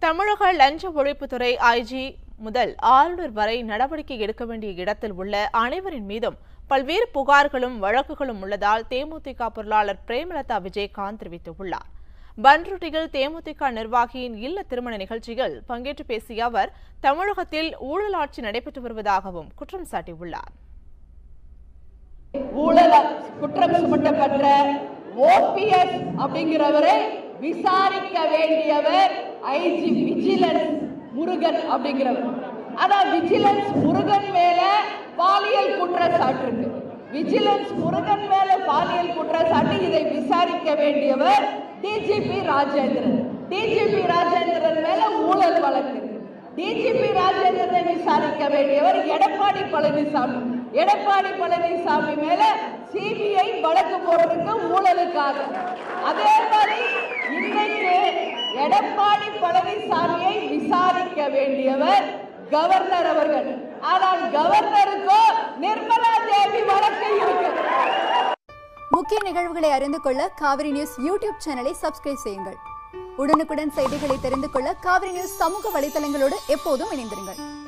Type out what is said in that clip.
தமிழக லஞ்ச ஒழிப்புத்துறை ஐஜி முதல் ஆளுநர் வரை நடவடிக்கை எடுக்க வேண்டிய இடத்தில் உள்ள அனைவரின் மீதும் பல்வேறு புகார்களும் வழக்குகளும் உள்ளதால் தேமுதிக பொருளாளர் பிரேமலதா விஜயகாந்த் தெரிவித்துள்ளார் பன்ருட்டியில் தேமுதிக நிர்வாகியின் இல்ல திருமண நிகழ்ச்சியில் பங்கேற்று பேசிய அவர் தமிழகத்தில் ஊழல் ஆட்சி நடைபெற்று வருவதாகவும் குற்றம் சாட்டியுள்ளார் ஊழல் குற்றம் சுமத்தப்பட்ட ஓபிஎஸ் அப்படிங்கிறவரை விசாரிக்க வேண்டியவர் ஐஜி விஜிலன்ஸ் முருகன் அப்படிங்கிறவர் ஆனா விஜிலன்ஸ் முருகன் மேல பாலியல் குற்றச்சாட்டு இருக்கு விஜிலன்ஸ் முருகன் மேல பாலியல் குற்றச்சாட்டு இதை விசாரிக்க வேண்டியவர் டிஜிபி ராஜேந்திரன் டிஜிபி ராஜேந்திரன் மேல ஊழல் வழக்கு இருக்கு டிஜிபி ராஜேந்திரனை விசாரிக்க வேண்டியவர் எடப்பாடி பழனிசாமி எடப்பாடி பழனிசாமி மேல சிபிஐ வழக்கு போட்டிருக்கு ஊழலுக்காக அதே மாதிரி இன்னைக்கு எடப்பாடி பழனிசாமியை விசாரிக்க வேண்டியவர் கவர்னர் அவர்கள் ஆனால் கவர்னருக்கோ நிர்மலா தேவி வழக்கு இருக்கு முக்கிய நிகழ்வுகளை அறிந்து கொள்ள காவிரி நியூஸ் யூடியூப் சேனலை சப்ஸ்கிரைப் செய்யுங்கள் உடனுக்குடன் செய்திகளை தெரிந்து கொள்ள காவிரி நியூஸ் சமூக வலைதளங்களோடு எப்போதும் இணைந்திருங்கள்